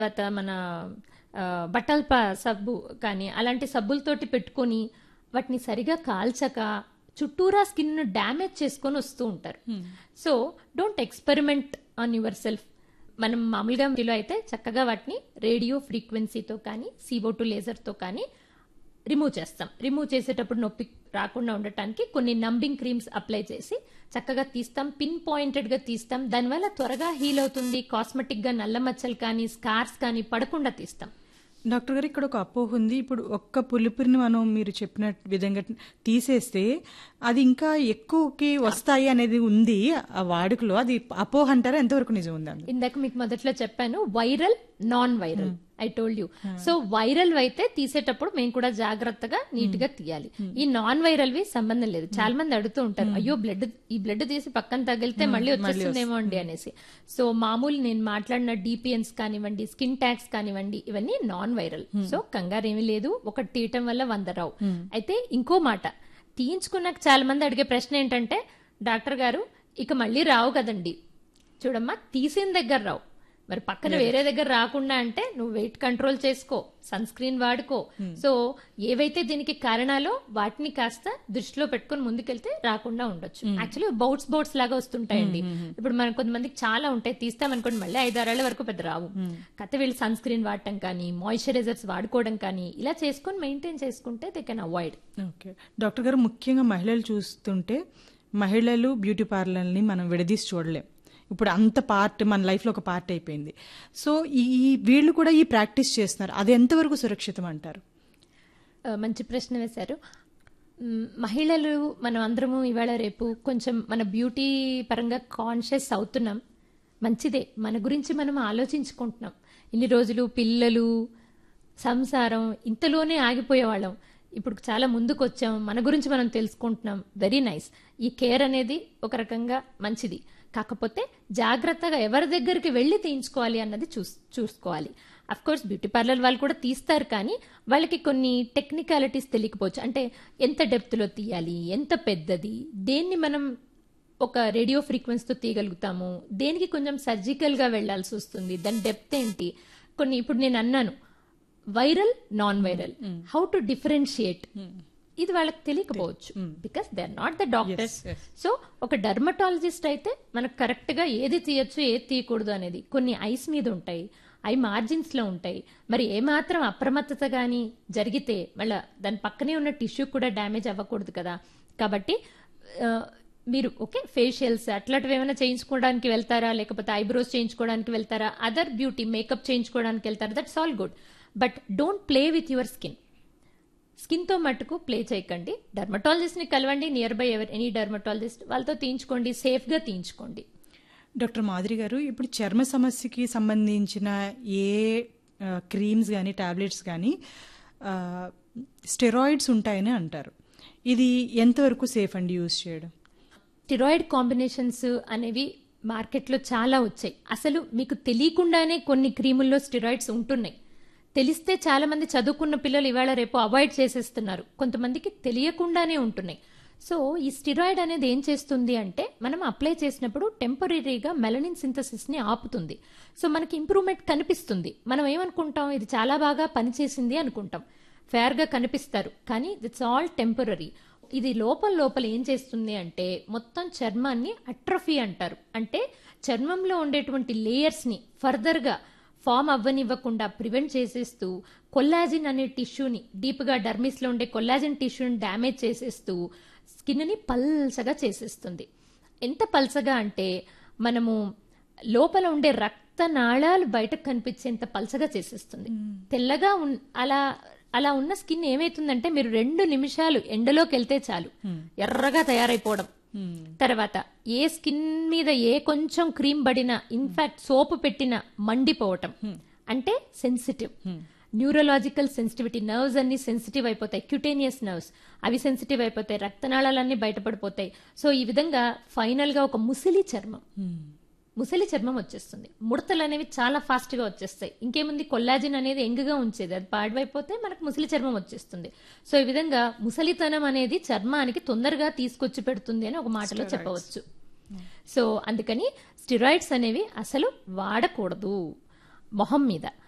తర్వాత మన ఆ, బట్టల ప- సబ్బు కానీ అలాంటి సబ్బులతోటి పెట్టుకొని వాటిని సరిగా కాల్చక చుట్టూరా స్కిన్ డ్యామేజ్ చేసుకొని వస్తూ ఉంటారు so don't experiment on yourself మనం మామూలుగా ఇంటిలో అయితే చక్కగా వాటిని రేడియో ఫ్రీక్వెన్సీతో కానీ సివో టూ లేజర్తో కానీ రిమూవ్ చేస్తాం రిమూవ్ చేసేటప్పుడు నొప్పి రాకుండా ఉండటానికి కొన్ని నంబింగ్ క్రీమ్స్ అప్లై చేసి చక్కగా తీస్తాం పిన్ పాయింటెడ్ గా తీస్తాం దానివల్ల త్వరగా హీల్ అవుతుంది కాస్మెటిక్ గా నల్ల మచ్చలు కానీ స్కార్స్ కానీ పడకుండా తీస్తాం డాక్టర్ గారు ఇక్కడ ఒక అపోహ ఉంది ఇప్పుడు ఒక్క పులుపుని మనం మీరు చెప్పిన విధంగా తీసేస్తే అది ఇంకా ఎక్కువకి వస్తాయి అనేది ఉంది ఆ వాడుకలో అది అపోహ అంటారా ఎంతవరకు నిజం ఉందండి ఇందాక మీకు మొదట్లో చెప్పాను viral non viral I told you so viral అయితే తీసేటప్పుడు మేము కూడా జాగ్రత్తగా నీట్ గా తీయాలి ఈ నాన్ వైరల్ వి సంబంధం లేదు చాలా మంది అడుగుతూ ఉంటారు అయ్యో బ్లడ్ ఈ బ్లడ్ తీసి పక్కన తగిలితే మళ్ళీ వచ్చేస్తుందేమో అండి అనేసి సో మామూలు నేను మాట్లాడిన డిపిఎన్స్ కానివ్వండి స్కిన్ ట్యాక్స్ కానివ్వండి ఇవన్నీ నాన్ వైరల్ సో కంగారు ఏమీ లేదు ఒకటి తీయటం వల్ల వంద రావు అయితే ఇంకో మాట తీయించుకున్నాక చాలా మంది అడిగే ప్రశ్న ఏంటంటే డాక్టర్ గారు ఇక మళ్ళీ రావు కదండి చూడమ్మా తీసిన దగ్గర రావు మరి పక్కన వేరే దగ్గర రాకుండా అంటే నువ్వు వెయిట్ కంట్రోల్ చేసుకో సన్ స్క్రీన్ వాడుకో సో ఏవైతే దీనికి కారణాలో వాటిని కాస్త దృష్టిలో పెట్టుకుని ముందుకెళ్తే రాకుండా ఉండొచ్చు యాక్చువల్లీ బౌట్స్ బౌట్స్ లాగా వస్తుంటాయండి ఇప్పుడు మన కొంతమందికి చాలా ఉంటాయి తీస్తామనుకోండి మళ్ళీ ఐదారేళ్ల వరకు పెద్ద రావు కథ వీళ్ళు సన్ స్క్రీన్ వాడటం కానీ మాయిశ్చరైజర్స్ వాడుకోవడం కానీ ఇలా చేసుకొని మెయింటైన్ చేసుకుంటే they can avoid okay doctor గారు ముఖ్యంగా మహిళలు చూస్తుంటే మహిళలు బ్యూటీ పార్లర్ని మనం విడదీసి చూడలేం ఇప్పుడు అంత పార్ట్ మన లైఫ్లో ఒక పార్ట్ అయిపోయింది సో ఈ ఈ- వీళ్ళు కూడా ఈ ప్రాక్టీస్ చేస్తున్నారు అది ఎంతవరకు సురక్షితం అంటారు ఆ, మంచి ప్రశ్న వేశారు మ్, మహిళలు మనం అందరము ఇవాళ రేపు కొంచెం మన బ్యూటీ పరంగా కాన్షియస్ అవుతున్నాం మంచిదే మన గురించి మనం ఆలోచించుకుంటున్నాం ఇన్ని రోజులు పిల్లలు సంసారం ఇంతలోనే ఆగిపోయేవాళ్ళం ఇప్పుడు చాలా ముందుకు వచ్చాం మన గురించి మనం తెలుసుకుంటున్నాం వెరీ నైస్ ఈ కేర్ అనేది ఒక రకంగా మంచిది కాకపోతే జాగ్రత్తగా ఎవరి దగ్గరికి వెళ్ళి తీయించుకోవాలి అన్నది చూస్ చూసుకోవాలి అఫ్ కోర్స్ బ్యూటీ పార్లర్ వాళ్ళు కూడా తీస్తారు కానీ వాళ్ళకి కొన్ని టెక్నికాలిటీస్ తెలియకపోవచ్చు అంటే ఎంత డెప్త్లో తీయాలి ఎంత పెద్దది దేన్ని మనం ఒక రేడియో ఫ్రీక్వెన్సీతో తీయగలుగుతాము దేనికి కొంచెం సర్జికల్గా వెళ్లాల్సి వస్తుంది దాని డెప్త్ ఏంటి కొన్ని ఇప్పుడు నేను అన్నాను viral non viral how to differentiate ఇది వాళ్ళకి తెలియకపోవచ్చు because they are not the doctors so ఒక డర్మటాలజిస్ట్ అయితే మనకు కరెక్ట్ గా ఏది తీయొచ్చు ఏది తీయకూడదు అనేది కొన్ని ఐస్ మీద ఉంటాయి ఐ మార్జిన్స్ లో ఉంటాయి మరి ఏమాత్రం అప్రమత్తత గాని జరిగితే మళ్ళా దాని పక్కనే ఉన్న టిష్యూ కూడా డ్యామేజ్ అవ్వకూడదు కదా కాబట్టి ఆ, మీరు ఓకే ఫేషియల్స్ అట్లాంటివి ఏమైనా చేయించుకోవడానికి వెళ్తారా లేకపోతే ఐబ్రోస్ చేయించుకోవడానికి వెళ్తారా అదర్ బ్యూటీ మేకప్ చేయించుకోవడానికి వెళ్తారా that's all good but don't play with your skin skin తో మట్టుకు ప్లే చేయకండి డర్మటాలజిస్ట్ ని కలవండి nearby ever any dermatologist వాళ్ళతో తీయించుకోండి సేఫ్ గా తీయించుకోండి డాక్టర్ మాధురి గారు ఇప్పుడు చర్మ సమస్యకి సంబంధించిన ఏ క్రీమ్స్ కానీ టాబ్లెట్స్ కానీ స్టెరాయిడ్స్ ఉంటాయని అంటారు ఇది ఎంతవరకు సేఫ్ అండి యూజ్ చేయడం స్టిరాయిడ్ కాంబినేషన్స్ అనేవి మార్కెట్లో చాలా వచ్చాయి అసలు మీకు తెలియకుండానే కొన్ని క్రీముల్లో స్టిరాయిడ్స్ ఉంటున్నాయి తెలిస్తే చాలా మంది చదువుకున్న పిల్లలు ఇవాళ రేపు అవాయిడ్ చేసేస్తున్నారు కొంతమందికి తెలియకుండానే ఉంటున్నాయి సో ఈ స్టిరాయిడ్ అనేది ఏం చేస్తుంది అంటే మనం అప్లై చేసినప్పుడు టెంపరీగా మెలనిన్ సింథసిస్ ని ఆపుతుంది సో మనకి ఇంప్రూవ్మెంట్ కనిపిస్తుంది మనం ఏమనుకుంటాం ఇది చాలా బాగా పనిచేసింది అనుకుంటాం ఫేర్ గా కనిపిస్తారు కానీ ఇట్స్ ఆల్ టెంపరీ ఇది లోపల లోపల ఏం చేస్తుంది అంటే మొత్తం చర్మాన్ని అట్రఫీ అంటారు అంటే చర్మంలో ఉండేటువంటి లేయర్స్ ని ఫర్దర్ గా ఫామ్ అవ్వనివ్వకుండా ప్రివెంట్ చేసేస్తూ కొల్లాజిన్ అనే టిష్యూని డీప్ గా డర్మిస్ లో ఉండే కొల్లాజిన్ టిష్యూని డ్యామేజ్ చేసేస్తూ స్కిన్ ని పల్సగా చేసేస్తుంది ఎంత పల్సగా అంటే మనము లోపల ఉండే రక్త నాళాలు బయటకు కనిపించేంత పల్సగా చేసేస్తుంది తెల్లగా ఉన్ అలా అలా ఉన్న స్కిన్ ఏమైతుందంటే మీరు రెండు నిమిషాలు ఎండలోకి వెళ్తే చాలు ఎర్రగా తయారైపోవడం తర్వాత ఏ స్కిన్ మీద ఏ కొంచెం క్రీమ్ పడినా ఇన్ఫాక్ట్ సోపు పెట్టినా మండిపోవటం అంటే సెన్సిటివ్ న్యూరలాజికల్ సెన్సిటివిటీ నర్వ్స్ అన్ని సెన్సిటివ్ అయిపోతాయి క్యూటేనియస్ నర్వ్స్ అవి సెన్సిటివ్ అయిపోతాయి రక్తనాళాలన్నీ బయటపడిపోతాయి సో ఈ విధంగా ఫైనల్ గా ఒక ముసిలి చర్మం ముసలి చర్మం వచ్చేస్తుంది ముడతలు అనేవి చాలా ఫాస్ట్ గా వచ్చేస్తాయి ఇంకేముంది కొల్లాజిన్ అనేది ఎంగుగా ఉంచేది అది పాడైపోతే మనకు ముసలి చర్మం వచ్చేస్తుంది సో ఈ విధంగా ముసలితనం అనేది చర్మానికి తొందరగా తీసుకొచ్చి పెడుతుంది అని ఒక మాటలో చెప్పవచ్చు సో అందుకని స్టిరాయిడ్స్ అనేవి అసలు వాడకూడదు మొహం మీద